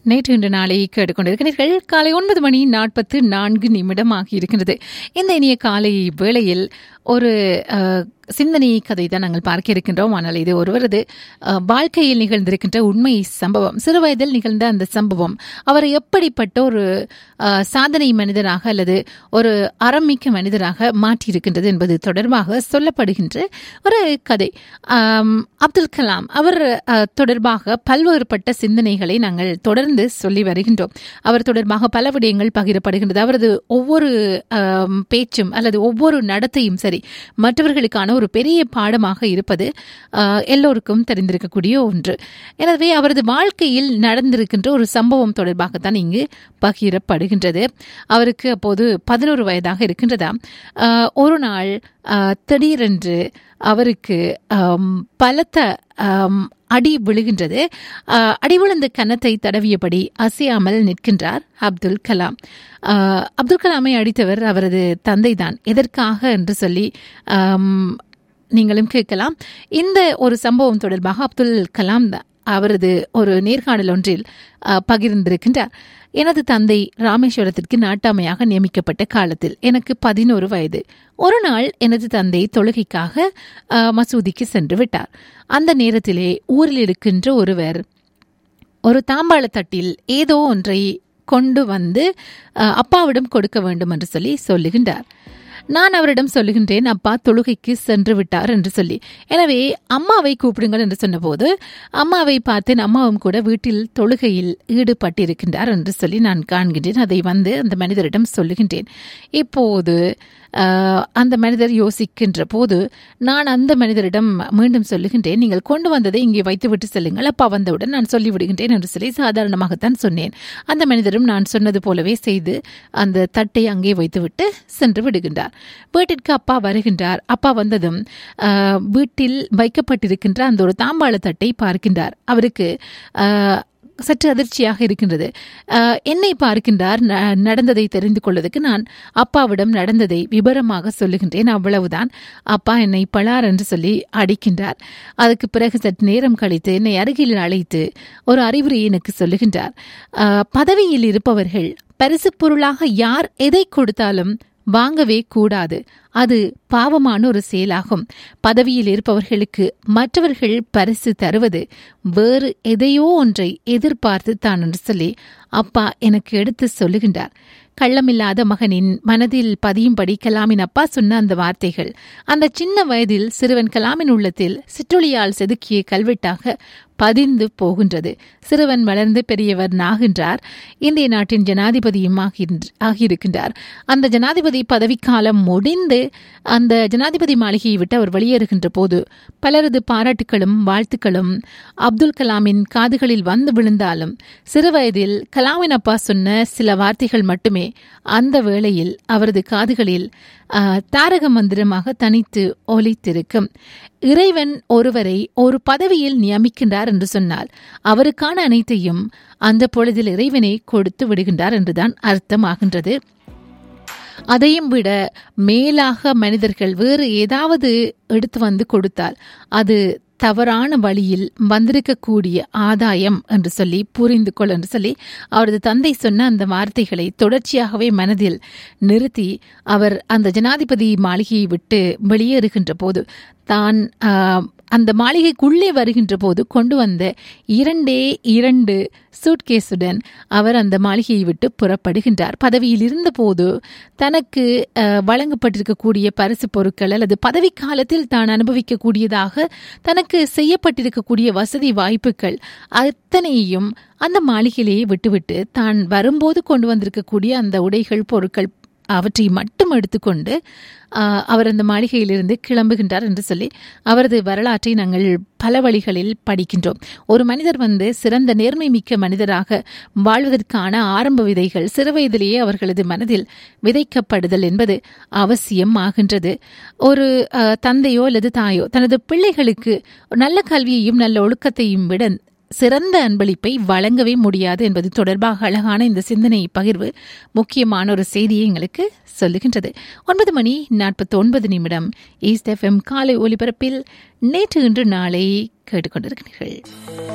நேற்று இன்று நாளை கேட்டுக்கொண்டிருக்கிறீர்கள் காலை ஒன்பது மணி நாற்பத்து நான்கு நிமிடம் ஆகியிருக்கின்றது இந்த இனிய காலை வேளையில் ஒரு அஹ், சிந்தனை கதை தான் நாங்கள் பார்க்க இருக்கின்றோம் ஆனால் இது ஒருவரது அஹ், வாழ்க்கையில் நிகழ்ந்திருக்கின்ற உண்மை சம்பவம் சிறு வயதில் நிகழ்ந்த அந்த சம்பவம் அவர் எப்படிப்பட்ட ஒரு அஹ், சாதனை மனிதராக அல்லது ஒரு அறமிக்க மனிதராக மாற்றியிருக்கின்றது என்பது தொடர்பாக சொல்லப்படுகின்ற ஒரு கதை ஆம், அப்துல் கலாம் அவர் அஹ், தொடர்பாக பல்வேறுபட்ட சிந்தனைகளை நாங்கள் தொடர்ந்து சொல்லி வருகின்றோம் அவர் தொடர்பாக பல விடயங்கள் பகிரப்படுகின்றது அவரது ஒவ்வொரு ஆம், பேச்சும் அல்லது ஒவ்வொரு நடத்தையும் சரி மற்றவர்களுக்கான ஒரு பெரிய பாடமாக இருப்பது ஆஹ், எல்லோருக்கும் தெரிந்திருக்கக்கூடிய ஒன்று எனவே அவரது வாழ்க்கையில் நடந்திருக்கின்ற ஒரு சம்பவம் தொடர்பாகத்தான் இங்கு பகிரப்படுகின்றது அவருக்கு அப்போது பதினோரு வயதாக இருக்கின்றதாம் ஆஹ், ஒரு நாள் ஆஹ், திடீரென்று அவருக்கு ஆம், பலத்த ஆம், அடி விழுகின்றது ஆஹ், அடி விழுந்த கன்னத்தை தடவியபடி அசையாமல் நிற்கின்றார் அப்துல் கலாம் ஆஹ், அப்துல் கலாமை அடித்தவர் அவரது தந்தைதான் எதற்காக என்று சொல்லி ஆம், நீங்களும் கேட்கலாம் இந்த ஒரு சம்பவம் தொடர்பாக அப்துல் கலாம் த- அவரது ஒரு நேர்காணல் ஒன்றில் அஹ், பகிர்ந்திருக்கின்றார் எனது தந்தை ராமேஸ்வரத்திற்கு நாட்டாமையாக நியமிக்கப்பட்ட காலத்தில் எனக்கு பதினோரு வயது ஒரு நாள் எனது தந்தை தொழுகைக்காக அஹ், மசூதிக்கு சென்று விட்டார் அந்த நேரத்திலே ஊரில் இருக்கின்ற ஒருவர் ஒரு தாம்பாள தட்டில் ஏதோ ஒன்றை கொண்டு வந்து அஹ், அப்பாவிடம் கொடுக்க வேண்டும் என்று சொல்லி சொல்லுகின்றார் நான் அவரிடம் சொல்லுகின்றேன் அப்பா தொழுகைக்கு சென்று விட்டார் என்று சொல்லி எனவே அம்மாவை கூப்பிடுங்கள் என்று சொன்னபோது அம்மாவை பார்த்தேன் அம்மாவும் கூட வீட்டில் தொழுகையில் ஈடுபட்டிருக்கின்றார் என்று சொல்லி நான் காண்கின்றேன் அதை வந்து அந்த மனிதரிடம் சொல்லுகின்றேன் இப்போது ஆஹ், அந்த மனிதர் யோசிக்கின்ற போது நான் அந்த மனிதரிடம் மீண்டும் சொல்லுகின்றேன் நீங்கள் கொண்டு வந்ததை இங்கே வைத்துவிட்டு செல்லுங்கள் அப்பா வந்தவுடன் நான் சொல்லிவிடுகின்றேன் என்று சொல்லி சாதாரணமாகத்தான் சொன்னேன் அந்த மனிதரும் நான் சொன்னது போலவே செய்து அந்த தட்டை அங்கே வைத்துவிட்டு சென்று விடுகின்றார் வீட்டிற்கு அப்பா வருகின்றார் அப்பா வந்ததும் ஆஹ், வீட்டில் வைக்கப்பட்டிருக்கின்ற அந்த ஒரு தாம்பாள தட்டை பார்க்கின்றார் அவருக்கு ஆஹ், சற்று அதிர்ச்சியாக இருக்கின்றது ஆஹ், என்னை பார்க்கின்றார் ந- நடந்ததை தெரிந்து கொள்வதற்கு நான் அப்பாவிடம் நடந்ததை விபரமாக சொல்லுகின்றேன் அவ்வளவுதான் அப்பா என்னை பளார் என்று சொல்லி அடிக்கின்றார் அதுக்கு பிறகு சற்று நேரம் கழித்து என்னை அருகில் அழைத்து ஒரு அறிவுரையை எனக்கு சொல்லுகின்றார் ஆஹ், பதவியில் இருப்பவர்கள் பரிசு பொருளாக யார் எதை கொடுத்தாலும் வாங்கவே கூடாது அது பாவமான ஒரு செயலாகும் பதவியில் இருப்பவர்களுக்கு மற்றவர்கள் பரிசு தருவது வேறு எதையோ ஒன்றை எதிர்பார்த்து தான் என்று சொல்லி அப்பா எனக்கு எடுத்து சொல்லுகின்றார் கள்ளமில்லாத மகனின் மனதில் பதியும்படி கலாமின் அப்பா சொன்ன அந்த வார்த்தைகள் அந்த சின்ன வயதில் சிறுவன் கலாமின் உள்ளத்தில் சிற்றொளியால் செதுக்கிய கல்வெட்டாக பதிந்து போகின்றது சிறுவன் வளர்ந்து பெரியவர் நாகின்றார் இந்திய நாட்டின் ஜனாதிபதியும் ஆகின்ற- ஆகியிருக்கின்றார் அந்த ஜனாதிபதி பதவிக்காலம் முடிந்து அந்த ஜனாதிபதி மாளிகையை விட்டு அவர் வெளியேறுகின்ற போது பலரது பாராட்டுகளும் வாழ்த்துக்களும் அப்துல் கலாமின் காதுகளில் வந்து விழுந்தாலும் சிறுவயதில் கலாமின் அப்பா சொன்ன சில வார்த்தைகள் மட்டுமே அந்த வேளையில் அவரது காதுகளில் ஆ, தாரக மந்திரமாக தனித்து ஒலித்திருக்கும் இறைவன் ஒருவரை ஒரு பதவியில் நியமிக்கின்றார் என்று சொன்னால் அவருக்கான அனைத்தையும் அந்த பொழுதில் இறைவனை கொடுத்து விடுகின்றார் என்றுதான் அர்த்தமாகின்றது அதையும் விட மேலாக மனிதர்கள் வேறு ஏதாவது எடுத்து வந்து கொடுத்தால் அது தவறான வழியில் வந்திருக்கக்கூடிய ஆதாயம் என்று சொல்லி புரிந்து கொள் என்று சொல்லி அவரது தந்தை சொன்ன அந்த வார்த்தைகளை தொடர்ச்சியாகவே மனதில் நிறுத்தி அவர் அந்த ஜனாதிபதி மாளிகையை விட்டு வெளியேறுகின்ற போது தான் ஆஹ், அந்த மாளிகைக்குள்ளே வருகின்ற போது கொண்டு வந்த இரண்டே இரண்டு சூட்கேஸுடன் அவர் அந்த மாளிகையை விட்டு புறப்படுகின்றார் பதவியில் இருந்தபோது தனக்கு அஹ், வழங்கப்பட்டிருக்கக்கூடிய பரிசு பொருட்கள் அல்லது பதவி காலத்தில் தான் அனுபவிக்கக்கூடியதாக தனக்கு செய்யப்பட்டிருக்கக்கூடிய வசதி வாய்ப்புகள் அத்தனையும் அந்த மாளிகையிலேயே விட்டுவிட்டு தான் வரும்போது கொண்டு வந்திருக்கக்கூடிய அந்த உடைகள் பொருட்கள் அவற்றை மட்டும் எடுத்துக்கொண்டு ஆஹ், அவர் அந்த மாளிகையிலிருந்து கிளம்புகின்றார் என்று சொல்லி அவரது வரலாற்றை நாங்கள் பல வழிகளில் படிக்கின்றோம் ஒரு மனிதர் வந்து சிறந்த நேர்மை மிக்க மனிதராக வாழ்வதற்கான ஆரம்ப விதைகள் சிறுவயதிலேயே அவர்களது மனதில் விதைக்கப்படுதல் என்பது அவசியம் ஆகின்றது ஒரு ஆஹ், தந்தையோ அல்லது தாயோ தனது பிள்ளைகளுக்கு நல்ல கல்வியையும் நல்ல ஒழுக்கத்தையும் விட சிறந்த அன்பளிப்பை வழங்கவே முடியாது என்பது தொடர்பாக அழகான இந்த சிந்தனை பகிர்வு முக்கியமான ஒரு செய்தியை எங்களுக்கு சொல்லுகின்றது ஒன்பது மணி நாற்பத்தி ஒன்பது நிமிடம் ஈஸ்ட் எஃப்எம் காலை ஒலிபரப்பில் நேற்று இன்று நாளை கேட்டுக்கொண்டிருக்கிறீர்கள்